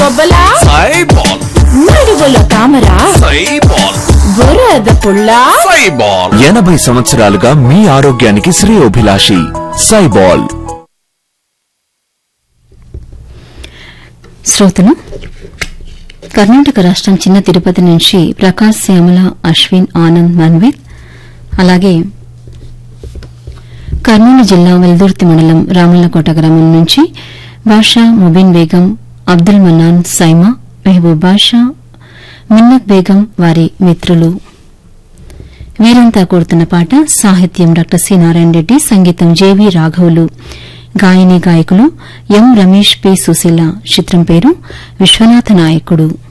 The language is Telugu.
బొబ్బలా సైబాల్ నడువుల తామరా సైబాల్ బురద పుల్ల సైబాల్ ఎనభై సంవత్సరాలుగా మీ ఆరోగ్యానికి శ్రేయోభిలాషి సైబాల్ శ్రోతలు కర్ణాటక రాష్ట్రం చిన్న తిరుపతి నుంచి ప్రకాశ్ శ్యామల అశ్విన్ ఆనంద్ మన్విత్ అలాగే కర్నూలు జిల్లా వెల్దుర్తి మండలం రామల్లకోట గ్రామం నుంచి బాషా ముబీన్ బేగం అబ్దుల్ మన్నాన్ సైమా మెహబూబ్ బాషా మిన్నత్ బేగం వారి మిత్రులు వీరంతా కోరుతున్న పాట సాహిత్యం డాక్టర్ సి నారాయణ రెడ్డి సంగీతం జేవి రాఘవులు గాయని గాయకులు ఎం రమేష్ పి సుశీల చిత్రం పేరు విశ్వనాథ నాయకుడు